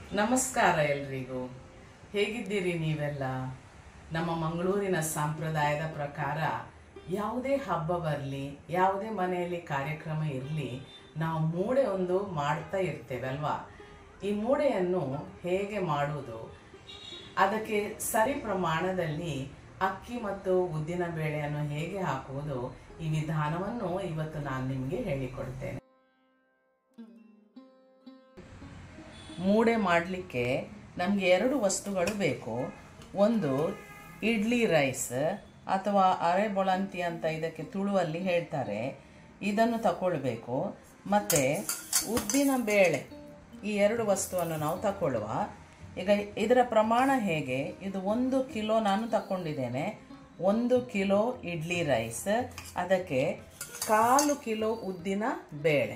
ನಮಸ್ಕಾರ ಎಲ್ರಿಗೂ ಹೇಗಿದ್ದೀರಿ ನೀವೆಲ್ಲ ನಮ್ಮ ಮಂಗಳೂರಿನ ಸಂಪ್ರದಾಯದ ಪ್ರಕಾರ ಯಾವುದೇ ಹಬ್ಬ ಬರಲಿ ಯಾವುದೇ ಮನೆಯಲ್ಲಿ ಕಾರ್ಯಕ್ರಮ ಇರಲಿ ನಾವು ಮೂಡೆ ಒಂದು ಮಾಡ್ತಾ ಇರ್ತೇವೆ ಅಲ್ವಾ ಈ ಮೂಡೆಯನ್ನು ಹೇಗೆ ಮಾಡುವುದು ಅದಕ್ಕೆ ಸರಿ ಪ್ರಮಾಣದಲ್ಲಿ ಅಕ್ಕಿ ಮತ್ತು ಉದ್ದಿನ ಬೇಳೆಯನ್ನು ಹೇಗೆ ಹಾಕುವುದು ಈ ವಿಧಾನವನ್ನು ಇವತ್ತು ನಾನು ನಿಮಗೆ ಹೇಳಿಕೊಡ್ತೇನೆ ಮೂಡೆ ಮಾಡಲಿಕ್ಕೆ ನಮಗೆ ಎರಡು ವಸ್ತುಗಳು ಬೇಕು ಒಂದು ಇಡ್ಲಿ ರೈಸ್ ಅಥವಾ ಅರೆ ಬೊಳಂತಿ ಅಂತ ಇದಕ್ಕೆ ತುಳುವಲ್ಲಿ ಹೇಳ್ತಾರೆ ಇದನ್ನು ತಗೊಳ್ಬೇಕು ಮತ್ತು ಉದ್ದಿನ ಬೇಳೆ ಈ ಎರಡು ವಸ್ತುವನ್ನು ನಾವು ತಗೊಳ್ಳುವ ಈಗ ಇದರ ಪ್ರಮಾಣ ಹೇಗೆ ಇದು ಒಂದು ಕಿಲೋ ನಾನು ತಗೊಂಡಿದ್ದೇನೆ ಒಂದು ಕಿಲೋ ಇಡ್ಲಿ ರೈಸ್ ಅದಕ್ಕೆ ಕಾಲು ಕಿಲೋ ಉದ್ದಿನ ಬೇಳೆ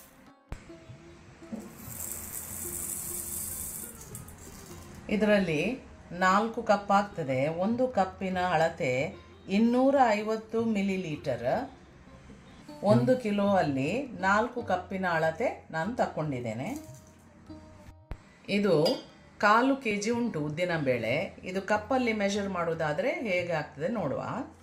ಇದರಲ್ಲಿ ನಾಲ್ಕು ಕಪ್ ಆಗ್ತದೆ ಒಂದು ಕಪ್ಪಿನ ಅಳತೆ ಇನ್ನೂರ ಐವತ್ತು ಮಿಲಿ ಲೀಟರ್ ಒಂದು ಕಿಲೋ ಅಲ್ಲಿ ನಾಲ್ಕು ಕಪ್ಪಿನ ಅಳತೆ ನಾನು ತಕ್ಕೊಂಡಿದ್ದೇನೆ ಇದು ಕಾಲು ಕೆ ಜಿ ಉಂಟು ಉದ್ದಿನ ಬೇಳೆ ಇದು ಕಪ್ಪಲ್ಲಿ ಮೆಷರ್ ಮಾಡೋದಾದರೆ ಹೇಗೆ ಆಗ್ತದೆ ನೋಡುವ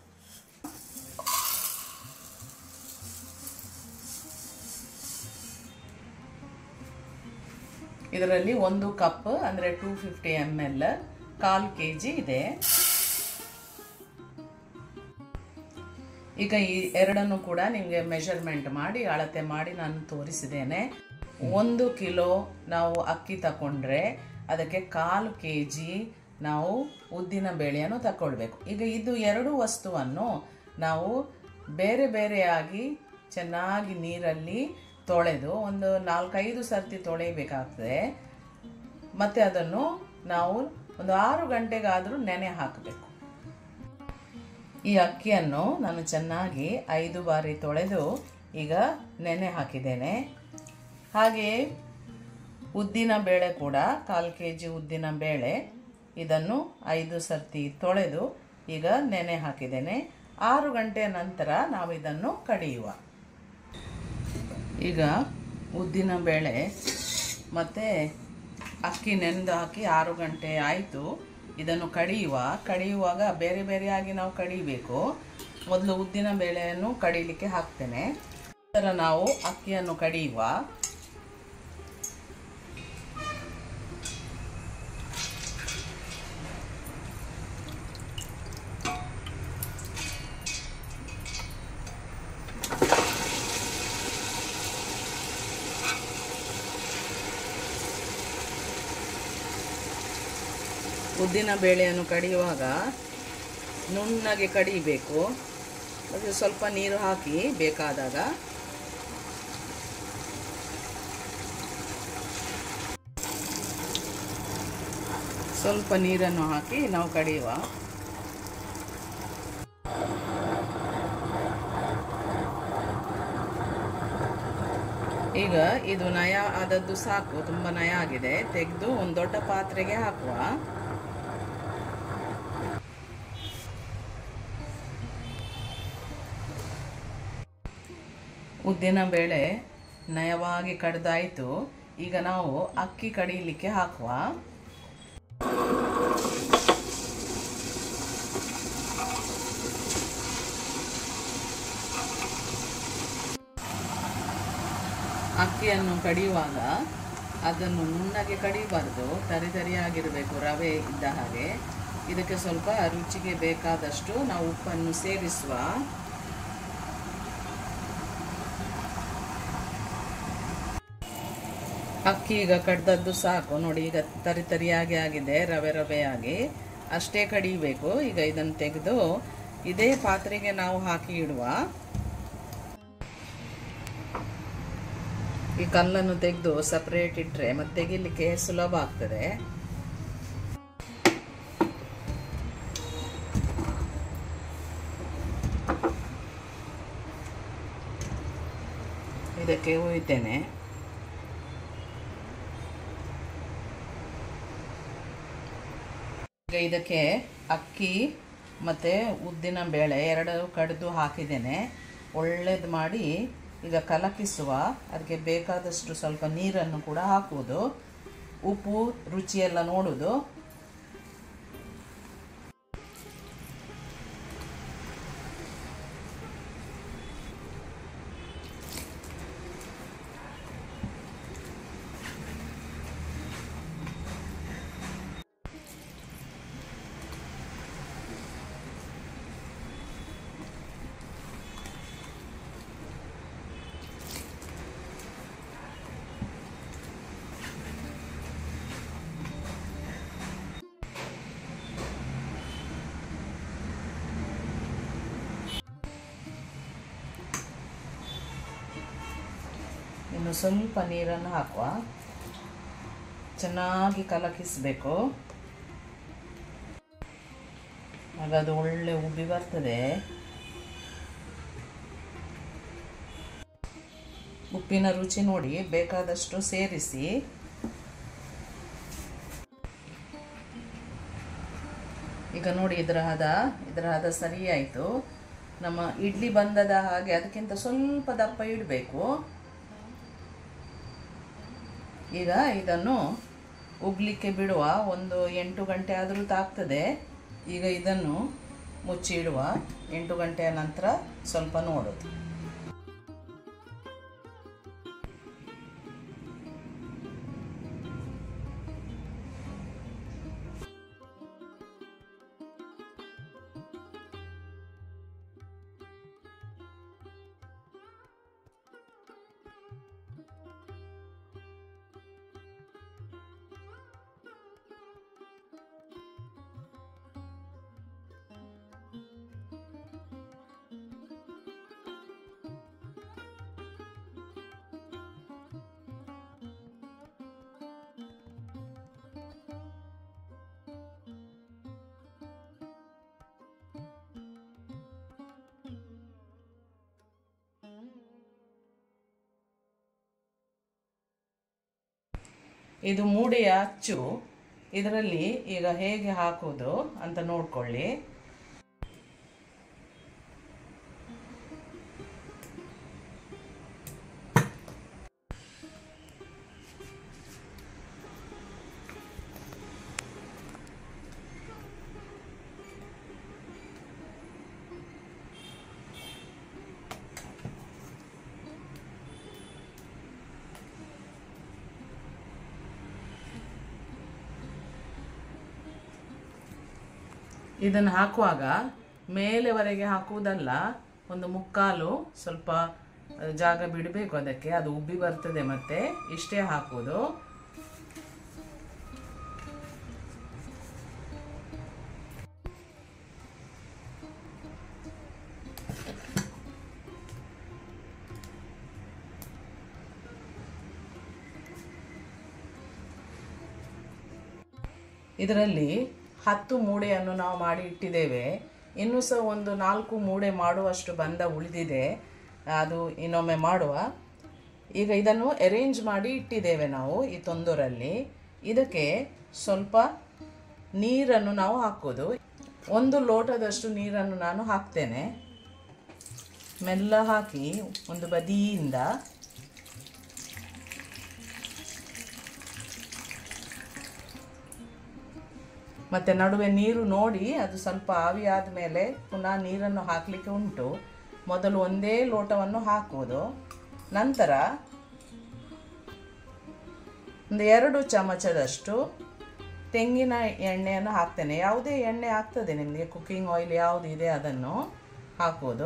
ಇದರಲ್ಲಿ ಒಂದು ಕಪ್ ಅಂದರೆ ಟೂ ಫಿಫ್ಟಿ ಎಮ್ ಎಲ್ ಕಾಲು ಕೆ ಜಿ ಇದೆ ಈಗ ಈ ಎರಡನ್ನು ಕೂಡ ನಿಮಗೆ ಮೆಷರ್ಮೆಂಟ್ ಮಾಡಿ ಅಳತೆ ಮಾಡಿ ನಾನು ತೋರಿಸಿದ್ದೇನೆ ಒಂದು ಕಿಲೋ ನಾವು ಅಕ್ಕಿ ತಗೊಂಡ್ರೆ ಅದಕ್ಕೆ ಕಾಲು ಕೆ ಜಿ ನಾವು ಉದ್ದಿನ ಬೇಳೆಯನ್ನು ತಗೊಳ್ಬೇಕು ಈಗ ಇದು ಎರಡು ವಸ್ತುವನ್ನು ನಾವು ಬೇರೆ ಬೇರೆಯಾಗಿ ಚೆನ್ನಾಗಿ ನೀರಲ್ಲಿ ತೊಳೆದು ಒಂದು ನಾಲ್ಕೈದು ಸರ್ತಿ ತೊಳೆಯಬೇಕಾಗ್ತದೆ ಮತ್ತು ಅದನ್ನು ನಾವು ಒಂದು ಆರು ಗಂಟೆಗಾದರೂ ನೆನೆ ಹಾಕಬೇಕು ಈ ಅಕ್ಕಿಯನ್ನು ನಾನು ಚೆನ್ನಾಗಿ ಐದು ಬಾರಿ ತೊಳೆದು ಈಗ ನೆನೆ ಹಾಕಿದ್ದೇನೆ ಹಾಗೆಯೇ ಉದ್ದಿನ ಬೇಳೆ ಕೂಡ ಕಾಲು ಕೆ ಜಿ ಉದ್ದಿನ ಬೇಳೆ ಇದನ್ನು ಐದು ಸರ್ತಿ ತೊಳೆದು ಈಗ ನೆನೆ ಹಾಕಿದ್ದೇನೆ ಆರು ಗಂಟೆಯ ನಂತರ ನಾವು ಇದನ್ನು ಕಡಿಯುವ ಈಗ ಉದ್ದಿನ ಬೇಳೆ ಮತ್ತು ಅಕ್ಕಿ ನೆನೆದು ಹಾಕಿ ಆರು ಗಂಟೆ ಆಯಿತು ಇದನ್ನು ಕಡಿಯುವ ಕಡಿಯುವಾಗ ಬೇರೆ ಬೇರೆಯಾಗಿ ನಾವು ಕಡಿಬೇಕು ಮೊದಲು ಉದ್ದಿನ ಬೇಳೆಯನ್ನು ಕಡಿಲಿಕ್ಕೆ ಹಾಕ್ತೇನೆ ನಂತರ ನಾವು ಅಕ್ಕಿಯನ್ನು ಕಡಿಯುವ ಉದ್ದಿನ ಬೇಳೆಯನ್ನು ಕಡಿಯುವಾಗ ನುಣ್ಣಗೆ ಕಡಿಬೇಕು ಅದು ಸ್ವಲ್ಪ ನೀರು ಹಾಕಿ ಬೇಕಾದಾಗ ಸ್ವಲ್ಪ ನೀರನ್ನು ಹಾಕಿ ನಾವು ಕಡಿಯುವ ಈಗ ಇದು ನಯ ಆದದ್ದು ಸಾಕು ತುಂಬ ನಯ ಆಗಿದೆ ತೆಗೆದು ಒಂದು ದೊಡ್ಡ ಪಾತ್ರೆಗೆ ಹಾಕುವ ಉದ್ದಿನ ಬೇಳೆ ನಯವಾಗಿ ಕಡ್ದಾಯಿತು ಈಗ ನಾವು ಅಕ್ಕಿ ಕಡಿಯಲಿಕ್ಕೆ ಹಾಕುವ ಅಕ್ಕಿಯನ್ನು ಕಡಿಯುವಾಗ ಅದನ್ನು ನುಣ್ಣಗೆ ಕಡಿಬಾರ್ದು ತರಿ ತರಿಯಾಗಿರಬೇಕು ರವೆ ಇದ್ದ ಹಾಗೆ ಇದಕ್ಕೆ ಸ್ವಲ್ಪ ರುಚಿಗೆ ಬೇಕಾದಷ್ಟು ನಾವು ಉಪ್ಪನ್ನು ಸೇರಿಸುವ ಅಕ್ಕಿ ಈಗ ಕಡ್ದದ್ದು ಸಾಕು ನೋಡಿ ಈಗ ತರಿ ತರಿಯಾಗಿ ಆಗಿದೆ ರವೆ ರವೆಯಾಗಿ ಅಷ್ಟೇ ಕಡಿಬೇಕು ಈಗ ಇದನ್ನು ತೆಗೆದು ಇದೇ ಪಾತ್ರೆಗೆ ನಾವು ಹಾಕಿ ಇಡುವ ಈ ಕಲ್ಲನ್ನು ತೆಗೆದು ಸಪ್ರೇಟ್ ಇಟ್ಟರೆ ಮತ್ತೆ ತೆಗಿಲಿಕ್ಕೆ ಸುಲಭ ಆಗ್ತದೆ ಇದಕ್ಕೆ ಒಯ್ತೇನೆ ಈಗ ಇದಕ್ಕೆ ಅಕ್ಕಿ ಮತ್ತು ಉದ್ದಿನ ಬೇಳೆ ಎರಡು ಕಡಿದು ಹಾಕಿದ್ದೇನೆ ಒಳ್ಳೇದು ಮಾಡಿ ಈಗ ಕಲಕಿಸುವ ಅದಕ್ಕೆ ಬೇಕಾದಷ್ಟು ಸ್ವಲ್ಪ ನೀರನ್ನು ಕೂಡ ಹಾಕುವುದು ಉಪ್ಪು ರುಚಿಯೆಲ್ಲ ನೋಡೋದು ಇನ್ನು ಸ್ವಲ್ಪ ನೀರನ್ನು ಹಾಕುವ ಚೆನ್ನಾಗಿ ಕಲಕಿಸಬೇಕು ಆಗ ಅದು ಒಳ್ಳೆ ಉಬ್ಬಿ ಬರ್ತದೆ ಉಪ್ಪಿನ ರುಚಿ ನೋಡಿ ಬೇಕಾದಷ್ಟು ಸೇರಿಸಿ ಈಗ ನೋಡಿ ಇದರ ಹದ ಇದರ ಹದ ಸರಿ ಆಯಿತು ನಮ್ಮ ಇಡ್ಲಿ ಬಂದದ ಹಾಗೆ ಅದಕ್ಕಿಂತ ಸ್ವಲ್ಪ ದಪ್ಪ ಇಡಬೇಕು ಈಗ ಇದನ್ನು ಉಬ್ಲಿಕ್ಕೆ ಬಿಡುವ ಒಂದು ಎಂಟು ಗಂಟೆ ಆದರೂ ತಾಗ್ತದೆ ಈಗ ಇದನ್ನು ಮುಚ್ಚಿಡುವ ಎಂಟು ಗಂಟೆಯ ನಂತರ ಸ್ವಲ್ಪ ನೋಡೋದು ಇದು ಮೂಡೆಯ ಅಚ್ಚು ಇದರಲ್ಲಿ ಈಗ ಹೇಗೆ ಹಾಕೋದು ಅಂತ ನೋಡ್ಕೊಳ್ಳಿ ಇದನ್ನು ಹಾಕುವಾಗ ಮೇಲೆವರೆಗೆ ಹಾಕುವುದಲ್ಲ ಒಂದು ಮುಕ್ಕಾಲು ಸ್ವಲ್ಪ ಜಾಗ ಬಿಡಬೇಕು ಅದಕ್ಕೆ ಅದು ಉಬ್ಬಿ ಬರ್ತದೆ ಮತ್ತೆ ಇಷ್ಟೇ ಹಾಕುವುದು ಇದರಲ್ಲಿ ಹತ್ತು ಮೂಡೆಯನ್ನು ನಾವು ಮಾಡಿ ಇಟ್ಟಿದ್ದೇವೆ ಇನ್ನೂ ಸಹ ಒಂದು ನಾಲ್ಕು ಮೂಡೆ ಮಾಡುವಷ್ಟು ಬಂದ ಉಳಿದಿದೆ ಅದು ಇನ್ನೊಮ್ಮೆ ಮಾಡುವ ಈಗ ಇದನ್ನು ಅರೇಂಜ್ ಮಾಡಿ ಇಟ್ಟಿದ್ದೇವೆ ನಾವು ಈ ತೊಂದೂರಲ್ಲಿ ಇದಕ್ಕೆ ಸ್ವಲ್ಪ ನೀರನ್ನು ನಾವು ಹಾಕೋದು ಒಂದು ಲೋಟದಷ್ಟು ನೀರನ್ನು ನಾನು ಹಾಕ್ತೇನೆ ಮೆಲ್ಲ ಹಾಕಿ ಒಂದು ಬದಿಯಿಂದ ಮತ್ತು ನಡುವೆ ನೀರು ನೋಡಿ ಅದು ಸ್ವಲ್ಪ ಆವಿ ಆದಮೇಲೆ ಪುನಃ ನೀರನ್ನು ಹಾಕಲಿಕ್ಕೆ ಉಂಟು ಮೊದಲು ಒಂದೇ ಲೋಟವನ್ನು ಹಾಕುವುದು ನಂತರ ಒಂದು ಎರಡು ಚಮಚದಷ್ಟು ತೆಂಗಿನ ಎಣ್ಣೆಯನ್ನು ಹಾಕ್ತೇನೆ ಯಾವುದೇ ಎಣ್ಣೆ ಆಗ್ತದೆ ನಿಮಗೆ ಕುಕ್ಕಿಂಗ್ ಆಯಿಲ್ ಯಾವುದು ಇದೆ ಅದನ್ನು ಹಾಕುವುದು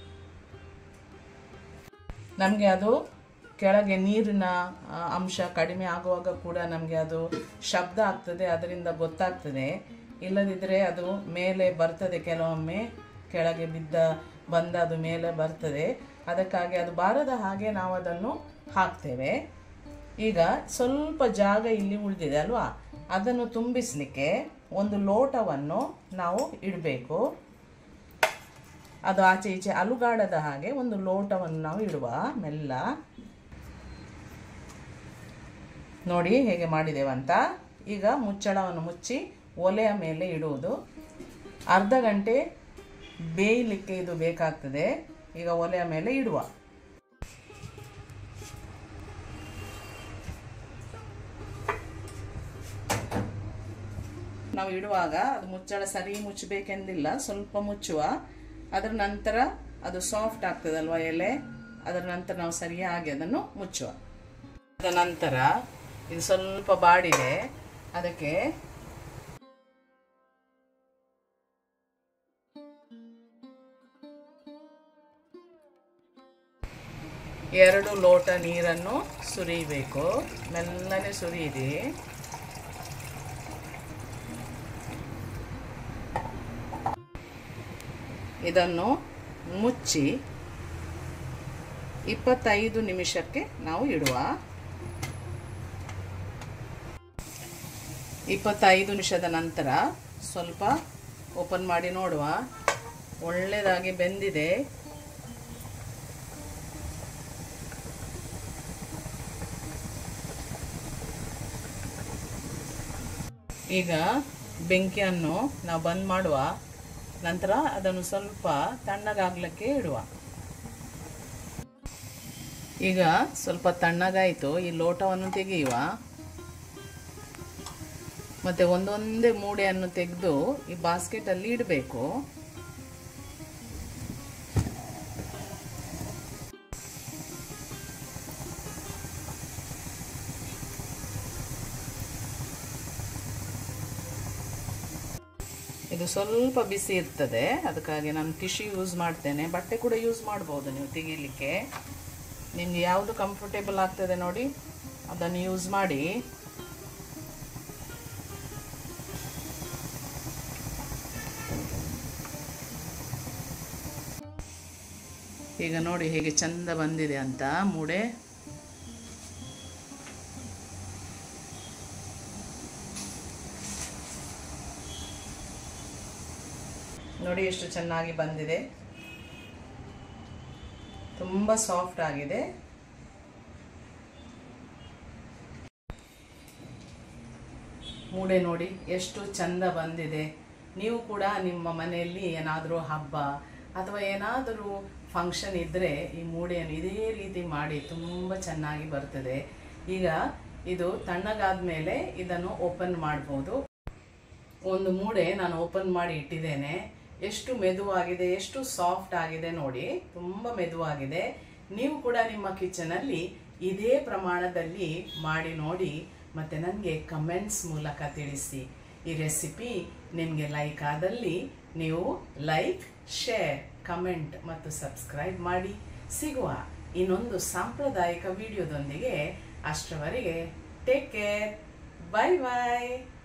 ನಮಗೆ ಅದು ಕೆಳಗೆ ನೀರಿನ ಆ, ಅಂಶ ಕಡಿಮೆ ಆಗುವಾಗ ಕೂಡ ನಮಗೆ ಅದು ಶಬ್ದ ಆಗ್ತದೆ ಅದರಿಂದ ಗೊತ್ತಾಗ್ತದೆ ಇಲ್ಲದಿದ್ದರೆ ಅದು ಮೇಲೆ ಬರ್ತದೆ ಕೆಲವೊಮ್ಮೆ ಕೆಳಗೆ ಬಿದ್ದ ಬಂದ ಅದು ಮೇಲೆ ಬರ್ತದೆ ಅದಕ್ಕಾಗಿ ಅದು ಬಾರದ ಹಾಗೆ ನಾವು ಅದನ್ನು ಹಾಕ್ತೇವೆ ಈಗ ಸ್ವಲ್ಪ ಜಾಗ ಇಲ್ಲಿ ಉಳಿದಿದೆ ಅಲ್ವಾ ಅದನ್ನು ತುಂಬಿಸಲಿಕ್ಕೆ ಒಂದು ಲೋಟವನ್ನು ನಾವು ಇಡಬೇಕು ಅದು ಆಚೆ ಈಚೆ ಅಲುಗಾಡದ ಹಾಗೆ ಒಂದು ಲೋಟವನ್ನು ನಾವು ಇಡುವ ಮೆಲ್ಲ ನೋಡಿ ಹೇಗೆ ಮಾಡಿದ್ದೇವಂತ ಈಗ ಮುಚ್ಚಳವನ್ನು ಮುಚ್ಚಿ ಒಲೆಯ ಮೇಲೆ ಇಡುವುದು ಅರ್ಧ ಗಂಟೆ ಬೇಯಲಿಕ್ಕೆ ಇದು ಬೇಕಾಗ್ತದೆ ಈಗ ಒಲೆಯ ಮೇಲೆ ಇಡುವ ನಾವು ಇಡುವಾಗ ಅದು ಮುಚ್ಚಳ ಸರಿ ಮುಚ್ಚಬೇಕೆಂದಿಲ್ಲ ಸ್ವಲ್ಪ ಮುಚ್ಚುವ ಅದರ ನಂತರ ಅದು ಸಾಫ್ಟ್ ಆಗ್ತದಲ್ವ ಎಲೆ ಅದರ ನಂತರ ನಾವು ಸರಿಯಾಗಿ ಅದನ್ನು ಮುಚ್ಚುವ ಅದ ನಂತರ ಇದು ಸ್ವಲ್ಪ ಬಾಡಿದೆ ಅದಕ್ಕೆ ಎರಡು ಲೋಟ ನೀರನ್ನು ಸುರಿಬೇಕು ಮೆಲ್ಲನೆ ಸುರಿಯಿರಿ ಇದನ್ನು ಮುಚ್ಚಿ ಇಪ್ಪತ್ತೈದು ನಿಮಿಷಕ್ಕೆ ನಾವು ಇಡುವ ಇಪ್ಪತ್ತೈದು ನಿಮಿಷದ ನಂತರ ಸ್ವಲ್ಪ ಓಪನ್ ಮಾಡಿ ನೋಡುವ ಒಳ್ಳೆಯದಾಗಿ ಬೆಂದಿದೆ ಈಗ ಬೆಂಕಿಯನ್ನು ನಾವು ಬಂದ್ ಮಾಡುವ ನಂತರ ಅದನ್ನು ಸ್ವಲ್ಪ ತಣ್ಣಗಾಗ್ಲಿಕ್ಕೆ ಇಡುವ ಈಗ ಸ್ವಲ್ಪ ತಣ್ಣಗಾಯಿತು ಈ ಲೋಟವನ್ನು ತೆಗೆಯುವ ಮತ್ತೆ ಒಂದೊಂದೇ ಮೂಡೆಯನ್ನು ತೆಗೆದು ಈ ಬಾಸ್ಕೆಟಲ್ಲಿ ಇಡಬೇಕು ಇದು ಸ್ವಲ್ಪ ಬಿಸಿ ಇರ್ತದೆ ಅದಕ್ಕಾಗಿ ನಾನು ಟಿಶ್ಯೂ ಯೂಸ್ ಮಾಡ್ತೇನೆ ಬಟ್ಟೆ ಕೂಡ ಯೂಸ್ ಮಾಡ್ಬೋದು ನೀವು ತೆಗಿಲಿಕ್ಕೆ ನಿಮ್ಗೆ ಯಾವುದು ಕಂಫರ್ಟೇಬಲ್ ಆಗ್ತದೆ ನೋಡಿ ಅದನ್ನು ಯೂಸ್ ಮಾಡಿ ಈಗ ನೋಡಿ ಹೇಗೆ ಚಂದ ಬಂದಿದೆ ಅಂತ ಮೂಡೆ ನೋಡಿ ಎಷ್ಟು ಚೆನ್ನಾಗಿ ಬಂದಿದೆ ತುಂಬ ಸಾಫ್ಟ್ ಆಗಿದೆ ಮೂಡೆ ನೋಡಿ ಎಷ್ಟು ಚಂದ ಬಂದಿದೆ ನೀವು ಕೂಡ ನಿಮ್ಮ ಮನೆಯಲ್ಲಿ ಏನಾದರೂ ಹಬ್ಬ ಅಥವಾ ಏನಾದರೂ ಫಂಕ್ಷನ್ ಇದ್ದರೆ ಈ ಮೂಡೆಯನ್ನು ಇದೇ ರೀತಿ ಮಾಡಿ ತುಂಬ ಚೆನ್ನಾಗಿ ಬರ್ತದೆ ಈಗ ಇದು ತಣ್ಣಗಾದ ಮೇಲೆ ಇದನ್ನು ಓಪನ್ ಮಾಡ್ಬೋದು ಒಂದು ಮೂಡೆ ನಾನು ಓಪನ್ ಮಾಡಿ ಇಟ್ಟಿದ್ದೇನೆ ಎಷ್ಟು ಮೆದುವಾಗಿದೆ ಎಷ್ಟು ಸಾಫ್ಟ್ ಆಗಿದೆ ನೋಡಿ ತುಂಬ ಮೆದುವಾಗಿದೆ ನೀವು ಕೂಡ ನಿಮ್ಮ ಕಿಚನಲ್ಲಿ ಇದೇ ಪ್ರಮಾಣದಲ್ಲಿ ಮಾಡಿ ನೋಡಿ ಮತ್ತು ನನಗೆ ಕಮೆಂಟ್ಸ್ ಮೂಲಕ ತಿಳಿಸಿ ಈ ರೆಸಿಪಿ ನಿಮಗೆ ಲೈಕ್ ಆದಲ್ಲಿ ನೀವು ಲೈಕ್ ಶೇರ್ ಕಮೆಂಟ್ ಮತ್ತು ಸಬ್ಸ್ಕ್ರೈಬ್ ಮಾಡಿ ಸಿಗುವ ಇನ್ನೊಂದು ಸಾಂಪ್ರದಾಯಿಕ ವಿಡಿಯೋದೊಂದಿಗೆ ಅಷ್ಟರವರೆಗೆ ಟೇಕ್ ಕೇರ್ ಬಾಯ್ ಬಾಯ್